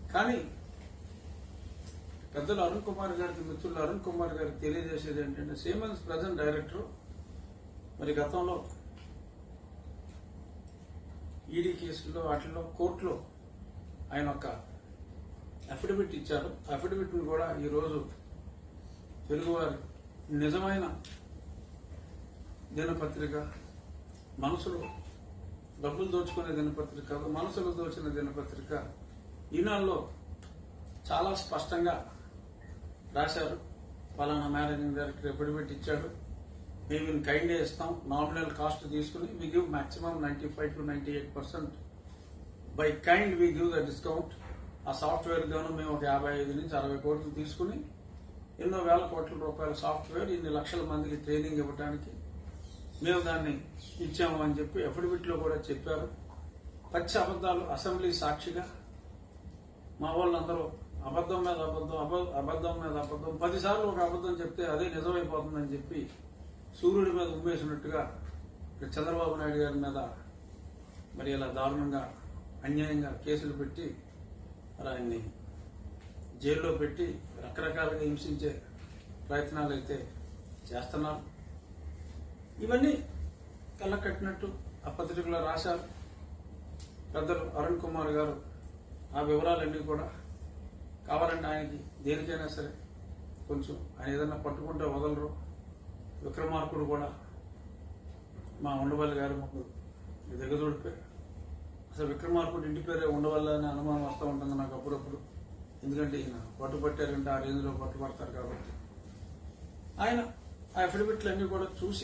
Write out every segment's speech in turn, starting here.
కానీ పెద్దలు అరుణ్ కుమార్ గారికి మిత్రులు అరుణ్ కుమార్ గారికి తెలియజేసేది ఏంటంటే సీమన్స్ ప్రజెంట్ డైరెక్టర్ మరి గతంలో ఈడీ కేసుల్లో వాటిల్లో కోర్టులో ఆయన ఒక అఫిడవిట్ ఇచ్చారు అఫిడవిట్ కూడా ఈరోజు తెలుగువారి నిజమైన దినపత్రిక మనసులో డబ్బులు దోచుకునే దినపత్రిక కాదు మనసులో దోచిన దినపత్రిక ఈనాడులో చాలా స్పష్టంగా రాశారు పలానా మేనేజింగ్ డైరెక్టర్ ఎఫిడవిట్ ఇచ్చాడు మేము ఇన్ కైండ్ ఇస్తాం నామినల్ కాస్ట్ తీసుకుని we give maximum ninety five to ninety eight percent by kind we give the discount ఆ సాఫ్ట్వేర్ గాను మేము ఒక యాభై ఐదు నుంచి అరవై కోట్లు తీసుకుని ఎన్నో వేల కోట్ల రూపాయల సాఫ్ట్వేర్ ఇన్ని లక్షల మందికి ట్రైనింగ్ ఇవ్వడానికి మేము దాన్ని ఇచ్చాము అని చెప్పి అఫిడవిట్ లో కూడా చెప్పారు పచ్చి అబద్దాలు అసెంబ్లీ సాక్షిగా మా వాళ్ళందరూ అబద్ధం మీద అబద్ధం అబ- అబద్ధం మీద అబద్ధం పదిసార్లు ఒక అబద్ధం చెప్తే అదే నిజమైపోతుందని చెప్పి సూర్యుడి మీద ఉమ్మేసినట్టుగా ఇక్కడ చంద్రబాబు నాయుడు గారి మీద మరి ఇలా దారుణంగా అన్యాయంగా కేసులు పెట్టి మరి ఆయన్ని జైల్లో పెట్టి రకరకాలుగా హింసించే ప్రయత్నాలు అయితే చేస్తున్నారు ఇవన్నీ కళ్ళ కట్టినట్టు ఆ పత్రికలో రాశారు పెద్దలు అరుణ్ కుమార్ గారు ఆ వివరాలన్నీ కూడా కావాలంటే ఆయనకి దేనికైనా సరే కొంచెం ఆయన ఏదైనా పట్టుకుంటే వదలరు విక్రమార్కుడు కూడా మా ఉండవల్లి గారి ముందు దిగదొడిపోయి అసలు విక్రమార్కుడు ఇంటి పేరే ఉండవల్ల అనే అనుమానం వస్తూ ఉంటుంది నాకు అప్పుడప్పుడు ఎందుకంటే ఈయన పట్టుబట్టారంటే ఆ రేంజ్లో పట్టుబడతారు కాబట్టి ఆయన ఆ అఫిడవిట్లు అన్ని కూడా చూసి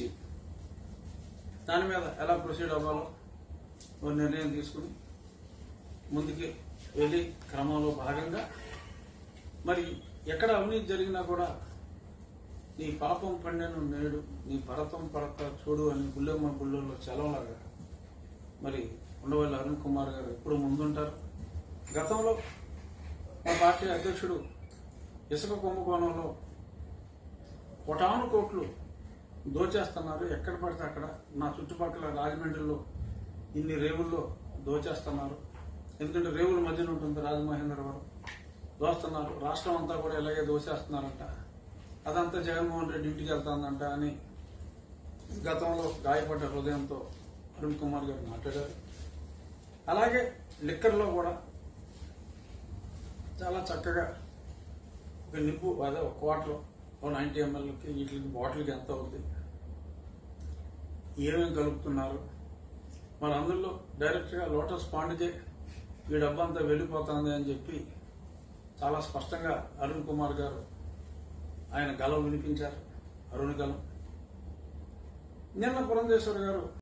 దాని మీద ఎలా ప్రొసీడ్ అవ్వాలో ఓ నిర్ణయం తీసుకుని ముందుకి వెళ్ళి క్రమంలో భాగంగా మరి ఎక్కడ అవినీతి జరిగినా కూడా నీ పాపం పండెను నేడు నీ భరతం పడత చూడు అని గుళ్ళెమ్మ గుళ్ళల్లో సెలవులాగా మరి ఉండవల్లి అరుణ్ కుమార్ గారు ఎప్పుడు ముందుంటారు గతంలో మా పార్టీ అధ్యక్షుడు ఇసుక కుంభకోణంలో కోటాను కోట్లు దోచేస్తున్నారు ఎక్కడ పడితే అక్కడ నా చుట్టుపక్కల రాజమండ్రిలో ఇన్ని రేవుల్లో దోచేస్తున్నారు ఎందుకంటే రేవుల మధ్యన ఉంటుంది రాజమహేంద్రవరం దోస్తున్నారు రాష్ట్రం అంతా కూడా ఇలాగే దోచేస్తున్నారంట అదంతా జగన్మోహన్ రెడ్డి ఇంటికి వెళ్తానంట అని గతంలో గాయపడ్డ హృదయంతో అరుణ్ కుమార్ గారు మాట్లాడారు అలాగే లిక్కర్లో కూడా చాలా చక్కగా ఒక నిప్పు అదే ఒక క్వార్టర్ ఓ నైన్టీ ఎంఎల్కి వీటికి బాటిల్కి ఎంత అవుతుంది ఏమేమి కలుపుతున్నారు మరి అందులో డైరెక్ట్గా లోటస్ పాండ్కే ఈ డబ్బంతా వెళ్ళిపోతుంది అని చెప్పి చాలా స్పష్టంగా అరుణ్ కుమార్ గారు ఆయన గలం వినిపించారు అరుణ్ గలం నిన్న పురంధేశ్వర్ గారు